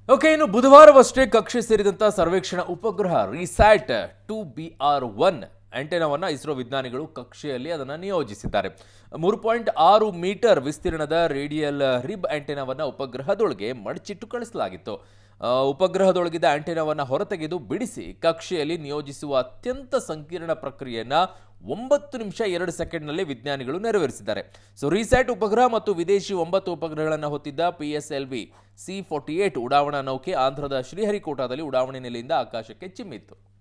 okay ಇನ್ನು ಬುಧವಾರವಷ್ಟೇ ಕಕ್ಷೆ ಸೇರಿದಂತ ಸರ್ವೇಕ್ಷಣಾ ಉಪಗ್ರಹ RISAT two B R one ಆಂಟೆನಾವನ್ನ ಇಸ್ರೋ ವಿಜ್ಞಾನಿಗಳು ಕಕ್ಷೆಯಲ್ಲಿ ಅದನ್ನು ನಿಯೋಜಿಸಿದ್ದಾರೆ ಮೂರು ಪಾಯಿಂಟ್ ಆರು ಮೀಟರ್ ವಿಸ್ತೀರ್ಣದ ರೇಡಿಯಲ್ ರಿಬ್ ಆಂಟೆನಾವನ್ನ ಉಪಗ್ರಹದೊಳಗೆ ಮಡಚಿಟ್ಟು ಕಳಿಸಲಾಗಿತ್ತು ಆ, ಉಪಗ್ರಹದೊಳಗಿದ್ದ ಆಂಟೆನಾವನ್ನ ಹೊರತೆಗೆದು ಬಿಡಿಸಿ ಕಕ್ಷೆಯಲ್ಲಿ ನಿಯೋಜಿಸುವ ಅತ್ಯಂತ ಸಂಕೀರ್ಣ ಪ್ರಕ್ರಿಯೆಯನ್ನ ಒಂಬತ್ತು ನಿಮಿಷ ಎರಡು ಸೆಕೆಂಡ್ನಲ್ಲಿ ವಿಜ್ಞಾನಿಗಳು ನೆರವೇರಿಸಿದ್ದಾರೆ ಸೊ ರಿಸ್ಯಾಟ್ ಉಪಗ್ರಹ ಮತ್ತು ವಿದೇಶಿ ಒಂಬತ್ತು ಉಪಗ್ರಹಗಳನ್ನು ಹೊತ್ತಿದ್ದ P S L V C forty eight ಉಡಾವಣಾ ನೌಕೆ ಆಂಧ್ರದ ಶ್ರೀಹರಿಕೋಟಾದಲ್ಲಿ ಉಡಾವಣೆ ನೆಲೆಯಿಂದ ಆಕಾಶಕ್ಕೆ ಚಿಮ್ಮಿತ್ತು